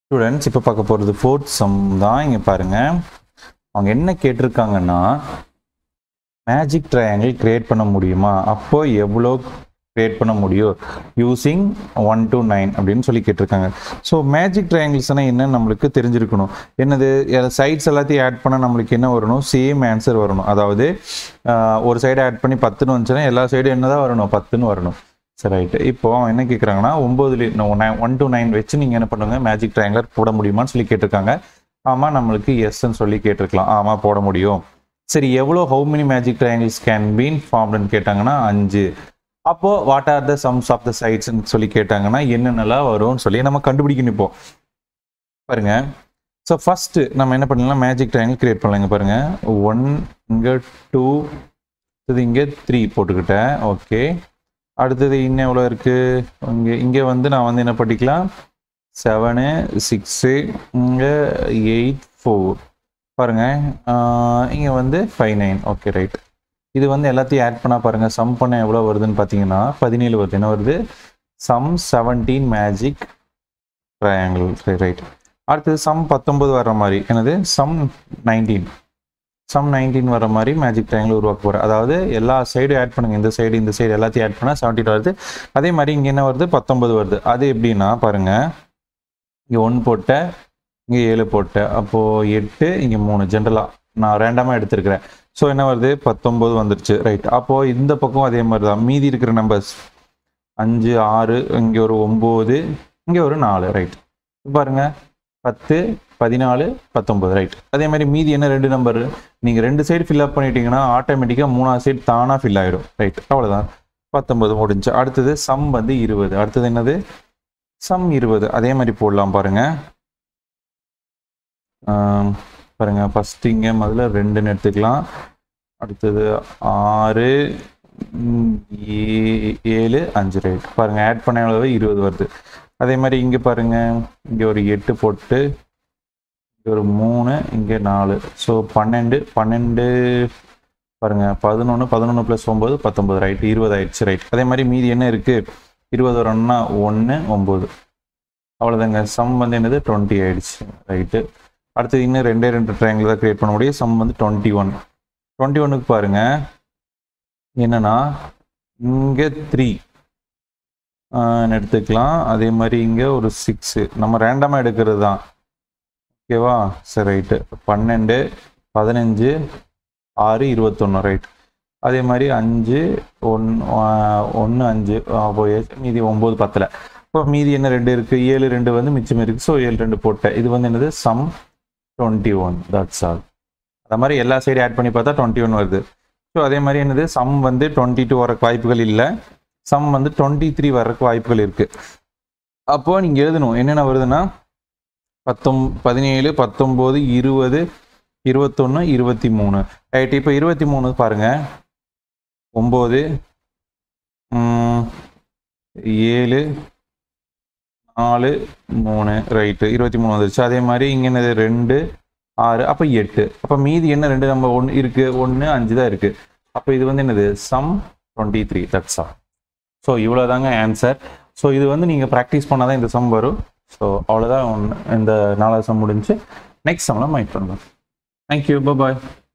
students இப்போ பார்க்க போகிறது ஃபோர்த் சம் தான் இங்கே பாருங்கள் அவங்க என்ன கேட்டிருக்காங்கன்னா மேஜிக் ட்ரையாங்கிள் கிரியேட் பண்ண முடியுமா அப்போ எவ்வளோ கிரியேட் பண்ண முடியும் யூசிங் ஒன் to நைன் அப்படின்னு சொல்லி கேட்டிருக்காங்க ஸோ மேஜிக் ட்ரையாங்கிள்ஸ்னால் என்னன்னு நம்மளுக்கு தெரிஞ்சிருக்கணும் என்னது சைட்ஸ் எல்லாத்தையும் ஆட் பண்ணால் நம்மளுக்கு என்ன வரணும் சேம் ஆன்சர் வரணும் அதாவது ஆஹ், ஒரு சைடு ஆட் பண்ணி பத்துன்னு வந்துச்சுன்னா எல்லா சைடும் என்ன தான் வரணும் பத்துன்னு வரணும் சரி ரைட்டு இப்போ அவன் என்ன கேட்குறாங்கன்னா ஒம்போதுல ஒன் to நைன் வச்சு நீங்கள் என்ன பண்ணுங்க மேஜிக் ட்ரையாங்குலர் போட முடியுமான்னு சொல்லி கேட்டிருக்காங்க ஆமாம் நம்மளுக்கு எஸ்ன்னு சொல்லி கேட்டிருக்கலாம் ஆமாம் போட முடியும் சரி எவ்வளோ how many magic triangles can been ஃபார்ம்டுன்னு கேட்டாங்கன்னா அஞ்சு அப்போ what are the sums of the சைட்ஸ்ன்னு சொல்லி கேட்டாங்கன்னா என்னென்னலாம் வரும்னு சொல்லி நம்ம கண்டுபிடிக்கணும் இப்போ பாருங்க ஸோ ஃபர்ஸ்ட் நம்ம என்ன பண்ணலாம் மேஜிக் ட்ரையாங்கிள் கிரியேட் பண்ணலாம் இங்க பாருங்க ஒன் இங்கே டூ இது இங்கே த்ரீ போட்டுக்கிட்டேன் ஓகே அடுத்தது இன்னும் எவ்வளோ இருக்கு இங்கே இங்கே வந்து நான் வந்து என்ன படிக்கலாம் செவனு சிக்ஸு இங்கே எயிட் ஃபோர் பாருங்க இங்கே வந்து ஃபைவ் நைன் ஓகே ரைட் இது வந்து எல்லாத்தையும் ஆட் பண்ணால் பாருங்க சம் பண்ண எவ்வளோ வருதுன்னு பார்த்தீங்கன்னா பதினேழு வருது என்ன வருது sum seventeen magic triangle right அடுத்தது சம் பத்தொன்பது வர்ற மாதிரி என்னது சம் நைன்டீன் சம் நைன்டீன் வர மாதிரி மேஜிக் ட்ரையாங்கிள் உருவாக்க போகிறேன் அதாவது எல்லா சைடும் ஆட் பண்ணுங்க இந்த சைடு இந்த சைடு எல்லாத்தையும் ஆட் பண்ணால் செவன்டீன் வருது அதே மாதிரி இங்கே என்ன வருது பத்தொன்பது வருது அது எப்படின்னா பாருங்க இங்கே ஒன்று போட்டேன் இங்கே ஏழு போட்டேன் அப்போது எட்டு இங்கே மூணு ஜென்ரலாக நான் ரேண்டமாக எடுத்திருக்கிறேன் ஸோ என்ன வருது பத்தொம்போது வந்துருச்சு ரைட் அப்போது இந்த பக்கம் அதே மாதிரி தான் மீதி இருக்கிற நம்பர்ஸ் அஞ்சு ஆறு இங்கே ஒரு ஒம்பது இங்கே ஒரு நாலு ரைட் பாருங்க பத்து பதினாலு பத்தொம்பது ரைட் அதே மாதிரி மீதி என்ன ரெண்டு நம்பர் நீங்கள் ரெண்டு சைடு ஃபில் அப் பண்ணிட்டீங்கன்னா ஆட்டோமேட்டிக்காக மூணாவது சைடு தானாக ஃபில் ஆகிடும் ரைட் அவ்வளோதான் பத்தொம்பது முடிஞ்சு அடுத்தது சம் வந்து இருபது அடுத்தது என்னது சம் இருபது அதே மாதிரி போடலாம் பாருங்க ஆம், பாருங்க ஃபர்ஸ்ட் இங்கே முதல்ல ரெண்டுன்னு எடுத்துக்கலாம் அடுத்தது ஆறு ம், ஏ- ஏழு அஞ்சு ரைட் பாருங்க ஆட் பண்ண எவ்வளவு இருபது வருது அதே மாதிரி இங்கே பாருங்க இங்கே ஒரு எட்டு போட்டு இங்கே ஒரு மூணு இங்கே நாலு ஸோ பன்னெண்டு பன்னெண்டு பாருங்க பதினொன்று பதினொன்று ப்ளஸ் ஒம்பது பத்தொம்பது ரைட் இருபது ஆயிடுச்சு ரைட் அதே மாதிரி மீதி என்ன இருக்கு இருபது வரணும்னா ஒன்று ஒம்பது அவ்வளோதாங்க சம் வந்து என்னது டுவெண்ட்டி ஆயிடுச்சு ரைட்டு அடுத்தது இன்னும் ரெண்டே ரெண்டு ட்ரையாங்கிள் தான் கிரியேட் பண்ண முடியும் சம் வந்து டுவெண்ட்டி ஒன் டுவெண்ட்டி ஒன்னுக்கு பாருங்க என்னன்னா இங்கே த்ரீ எடுத்துக்கலாம் அதே மாதிரி இங்கே ஒரு சிக்ஸு நம்ம ரேண்டமாக எடுக்கிறது தான் ஓகேவா சரி ரைட்டு பன்னெண்டு பதினஞ்சு ஆறு இருபத்தொன்று ரைட் அதே மாதிரி அஞ்சு ஒன் ஒன்று அஞ்சு போயாச்சு மீதி ஒம்பது பத்தில் இப்போ மீதி என்ன ரெண்டு இருக்குது ஏழு ரெண்டு வந்து மிச்சம் இருக்குது ஸோ ஏழு ரெண்டு போட்டேன் இது வந்து என்னது sum twenty one that's all அந்த மாதிரி எல்லா சைடு ஆட் பண்ணி பார்த்தா டுவெண்ட்டி ஒன் வருது ஸோ அதே மாதிரி என்னது சம் வந்து டுவெண்ட்டி டூ வரக்கு வாய்ப்புகள் இல்லை சம் வந்து டுவெண்ட்டி த்ரீ வரக்கு வாய்ப்புகள் இருக்குது அப்போ நீங்கள் எழுதணும் என்னென்ன வருதுன்னா பத்தொம் பதினேழு பத்தொம்போது இருபது இருபத்தொன்று இருபத்தி மூணு ரைட் இப்போ இருபத்தி மூணு பாருங்க ஒம்பது ஏழு நாலு மூணு ரைட்டு இருபத்தி மூணு வந்துருச்சு அதே மாதிரி இங்கே என்னது ரெண்டு ஆறு அப்போ எட்டு அப்போ மீதி என்ன ரெண்டு நம்ம ஒன்று இருக்குது ஒன்று அஞ்சு தான் இருக்குது அப்போ இது வந்து என்னது sum twenty three that's all so இவ்வளோ தாங்க ஆன்சர் ஸோ இது வந்து நீங்கள் ப்ராக்டிஸ் பண்ணால் தான் இந்த சம் வரும் ஸோ அவ்வளோதான் ஒன்று இந்த நாலாவது சம் முடிஞ்சு நெக்ஸ்ட் சம்மில் மைட் பண்ணுவோம் தேங்க்யூ பாய்